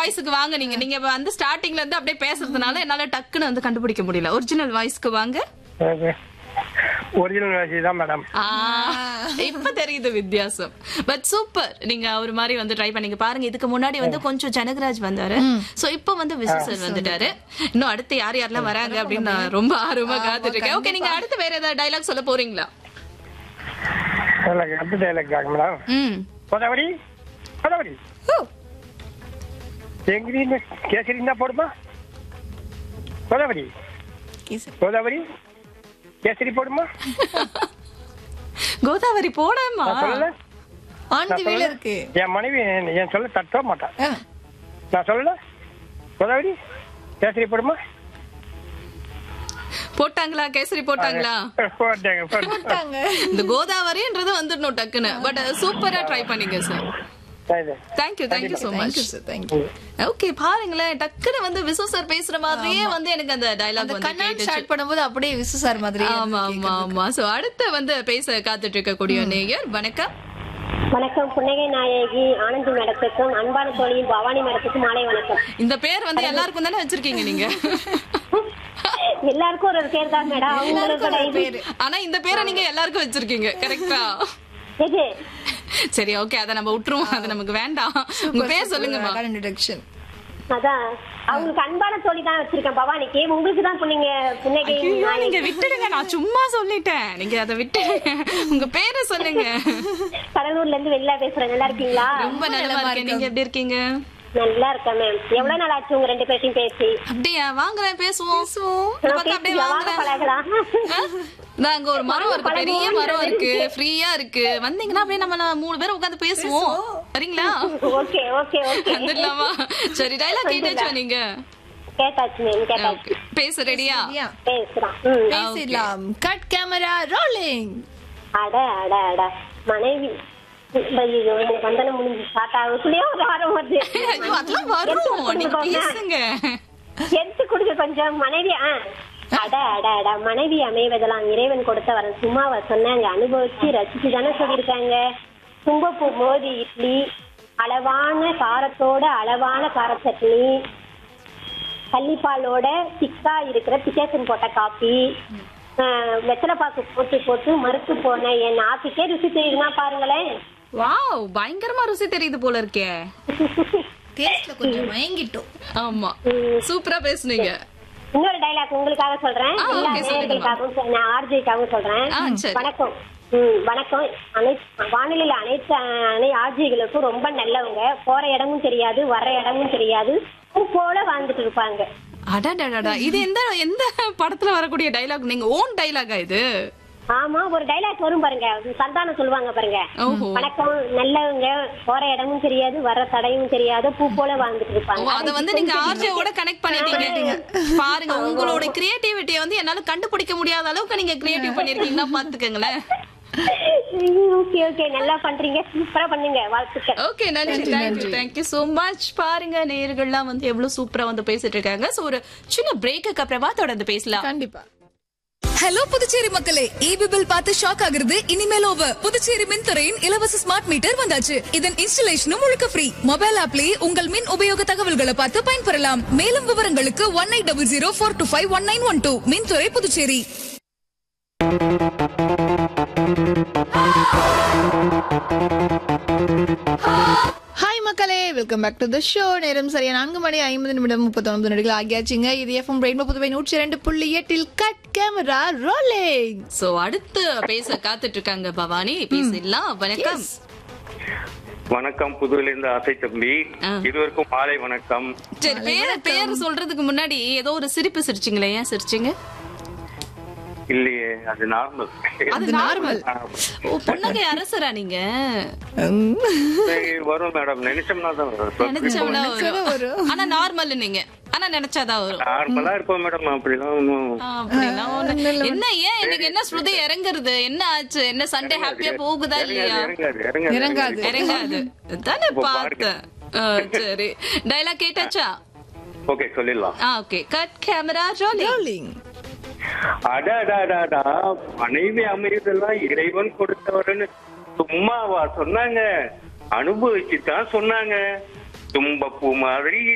வாய்ஸ்க்கு வாங்க நீங்க நீங்க வந்து ஸ்டார்டிங்ல இருந்து அப்படியே பேசுறதுனால என்னால டக்குன்னு வந்து கண்டுபிடிக்க முடியல ஒரிஜினல் வாய்ஸ்க்கு வாங்க ஒரிஜினல் வாசி தான் மேடம் ஆ, இப்ப தெரியுது வித்தியாசம் பட் சூப்பர் நீங்க ஒரு மாதிரி வந்து ட்ரை பண்ணீங்க பாருங்க இதுக்கு முன்னாடி வந்து கொஞ்சம் ஜனகராஜ் வந்தாரு சோ இப்ப வந்து விசு சார் வந்துட்டாரு இன்னும் அடுத்து யார் யாரெல்லாம் வராங்க அப்படின்னு நான் ரொம்ப ஆர்வமா காத்துட்டு இருக்கேன் ஓகே நீங்க அடுத்து வேற ஏதாவது டைலாக் சொல்ல போறீங்களா டைலாக் அடுத்த டைலாக் தாங்க மேடம் ம் கோதாவரி கோதாவரி எங்கிரின்னு கேசரி இருந்தா போடுமா கோதாவரி கோதாவரி கேசரி போடுமா கோதாவரி போடாமா நான் சொல்லல ஆன் தி வேல இருக்கு என் மனைவி என் என் சொல்ல தட்ட மாட்டான் ஆ. நான் சொல்லல கோதாவரி கேசரி போடுமா போட்டாங்களா கேசரி போட்டாங்களா போட்டாங்க போட்டாங்க போட்டாங்க இந்த கோதாவரின்றது வந்துடணும் டக்குன்னு பட் சூப்பரா ட்ரை பண்ணீங்க சார் சரி. Thank you thank you so much thank you sir thank you okay பாருங்களேன் டக்குன்னு வந்து விசு சார் பேசுற மாதிரியே வந்து எனக்கு அந்த டைலாக் அந்த வந்து கண்ணாடி கேட்டுச்சு ஸ்டார்ட் பண்ணும்போது அப்படியே விசு சார் மாதிரி ஆமா ஆமா ஆமா சோ அடுத்து வந்து பேச காத்துட்டு இருக்கக்கூடிய நேயர் வணக்கம் வணக்கம் புன்னகை நாயகி ஆனந்தி மேடத்துக்கும் அன்பான தோழியின் பவானி மேடத்துக்கும் மாலை வணக்கம் இந்த பேர் வந்து எல்லாருக்கும் தானே வச்சிருக்கீங்க நீங்க எல்லாருக்கும் ஒரு ஒரு பேர் தான் மேடம் அவங்களுக்கு ஒரு பேரு ஆனா இந்த பேரை நீங்க எல்லாருக்கும் வச்சிருக்கீங்க கரெக்டா எது சரி ஓகே அத நம்ம விட்டுருவோம் அது நமக்கு வேண்டாம் உங்க பேர் சொல்லுங்கம்மா இன்ட்ரடக்ஷன் அதான் அவங்களுக்கு அன்பான தோழி தான் வச்சிருக்கேன் பவானிக்கு உங்களுக்கு தான் புன்னகை புன்னகை ஐயோ, நீங்க நாயகி விட்டுடுங்க நான் சும்மா சொல்லிட்டேன் நீங்க அதை விட்டுடுங்க உங்க பேரை சொல்லுங்க கடலூர்ல இருந்து வெளியில பேசுறேன் நல்லா இருக்கீங்களா ரொம்ப நல்லா இருக்கேன் நீங்க எப்படி இருக்கீங்க நல்லா இருக்கேன் மேம் எவ்வளவு நாள் ஆச்சு உங்க ரெண்டு பேர்த்தையும் பேசி அப்படியா வாங்குறேன் பேசுவோம் இந்த பக்கம் அப்படியே பேசி வாங்க வாங்குறேன் பழகலாம் நான் அங்க ஒரு மரம் இருக்கு பெரிய மரம் இருக்கு ஃப்ரீயா இருக்கு வந்தீங்கன்னா அப்படியே நம்ம நான் மூணு பேரும் உட்கார்ந்து பேசுவோம் சரிங்களா ஓகே ஓகே ஓகே வந்துடலாமா சரி டைலாக் கேட்டாச்சா நீங்க கேட்டாச்சு மேம் கேட்டாச்சு Okay. பேச ரெடியா பேசுறான் ம். பேசிடலாம் கட் கேமரா ரோலிங் அட அட அட மனைவி ஐயோ எனக்கு வந்தன முடிஞ்சு ஸ்டார்ட் ஆகுதுலயே ஒரு வாரம் வருது ஐயோ அதெல்லாம் வரும் நீங்க பேசுங்க எடுத்து கொடுங்க கொஞ்சம் மனைவி ஆ அட அட அட மனைவி அமைவதெல்லாம் இறைவன் கொடுத்த வரம் சும்மாவ சொன்னாங்க அனுபவிச்சு ரசிச்சு தானே சொல்லியிருக்காங்க தும்பப்பூ மோதி இட்லி அளவான காரத்தோட அளவான கார சட்னி கள்ளிப்பாலோட திக்கா இருக்கிற பிச்சேசன் போட்ட காப்பி வெத்தலை பாக்கு போட்டு போட்டு மறுத்து போன என் நாக்குக்கே ருசி தெரியுதுன்னா பாருங்களேன் வாவ் பயங்கரமா ருசி தெரியுது போல இருக்கே டேஸ்ட்ல கொஞ்சம் மயங்கிட்டோம் ஆமா சூப்பரா பேசுனீங்க இன்னொரு டைலாக் உங்களுக்காக சொல்றேன் ஆ, எல்லா okay, சொல்லுங்கம்மா. நேயர்களுக்காகவும் சொ- நான் ஆர்ஜிக்காகவும் சொல்றேன் ஆ, சரி. வணக்கம் ம், வணக்கம் அனைத்து வானிலையில அனைத்து அஹ், அனை ஆர்ஜிகளுக்கும் ரொம்ப நல்லவங்க போற இடமும் தெரியாது வர்ற இடமும் தெரியாது பூ போல வாழ்ந்துட்டு இருப்பாங்க அடடடடா இது எந்த எந்த படத்துல வரக்கூடிய டைலாக் நீங்க ஓன் டைலாகா இது ஆமா ஒரு டைலாக் வரும் பாருங்க சந்தானம் சொல்லுவாங்க பாருங்க ஓஹோ வணக்கம் நல்லவங்க போற இடமும் தெரியாது வர்ற தடையும் தெரியாது பூ போல வாழ்ந்துட்டு ஓ, இருப்பாங்க அத வந்து நீங்க ஆர்ஜியோட கனெக்ட் பண்ணிட்டீங்க பாருங்க உங்களோட கிரியேட்டிவிட்டியை வந்து என்னால கண்டுபிடிக்க முடியாத அளவுக்கு நீங்க கிரியேட்டிவ் பண்ணிருக்கீங்கன்னா பாத்துக்கங்களேன் ஓகே ஓகே நல்லா பண்றீங்க சூப்பரா பண்ணுங்க வாழ்த்துக்கள் ஓகே நன்றி தேங்க்யூ தேங்க்யூ சோ மச் பாருங்க நேயர்கள்லாம் வந்து எவ்வளவு சூப்பரா வந்து பேசிட்டு இருக்காங்க சோ ஒரு சின்ன பிரேக்குக்கு அப்புறமா தொடர்ந்து பேசலாம் கண்டிப்பா ஹலோ புதுச்சேரி மக்களே ஈபி பில் பார்த்து ஷாக் ஆகுறது இனிமேல் ஓவர் புதுச்சேரி மின்துறையின் இலவச ஸ்மார்ட் மீட்டர் வந்தாச்சு இதன் இன்ஸ்டலேஷனும் முழுக்க ஃப்ரீ மொபைல் ஆப்லயே உங்கள் மின் உபயோக தகவல்களை பார்த்து பயன்பெறலாம் மேலும் விவரங்களுக்கு one eight double zero four two five one nine one two மின்துறை புதுச்சேரி ஹாய் மக்களே welcome back to the show நேரம் சரியா நான்கு மணி ஐம்பது நிமிடம் முப்பத்தொன்பது நொடிகள் ஆகியாச்சுங்க இது எஃப்எம் ரெயின்போ புதுவை நூற்றி ரெண்டு புள்ளி எட்டில் கட் கேமரா ரோலிங் சோ அடுத்து பேச காத்துட்டு இருக்காங்க பவானி பேசிடலாம் வணக்கம் வணக்கம் புதுவிலிருந்து ஆசை தம்பி ஆ. இருவருக்கும் மாலை வணக்கம் சரி பேர் பேர் சொல்றதுக்கு முன்னாடி ஏதோ ஒரு சிரிப்பு சிரிச்சிங்களே ஏன் சிரிச்சிங்க இல்லையே அது நார்மல் அது நார்மல் ஓ புன்னகை அரசரா நீங்க வரும் மேடம் நினைச்சோம்னா தான் வரும் நினைச்சவளா வரும் ஆனா நார்மல் நீங்க ஆனா நினைச்சாதான் வரும் நார்மலா இருப்போம் மேடம் அப்படிலாம் ஒன்றும் ஆ, அப்படிலாம் ஒண்ணு- என்ன ஏன் எனக்கு என்ன ஸ்ருதி இறங்குறது என்ன ஆச்சு என்ன சண்டே ஹாப்பியா போகுதா இல்லையா இறங்காது இறங்காது இறங்காது. இறங்காது தானே இப்போ பார்த்தேன் ஆ, சரி டைலாக் கேட்டாச்சா ஓகே சொல்லிடலாம் ஆ okay cut camera rolling rolling அடாடாடாடா மனைவி அமையதெல்லாம் இறைவன் கொடுத்தவர்னு சும்மாவா சொன்னாங்க அனுபவிச்சு தான் சொன்னாங்க தும்பப்பூ மாதிரி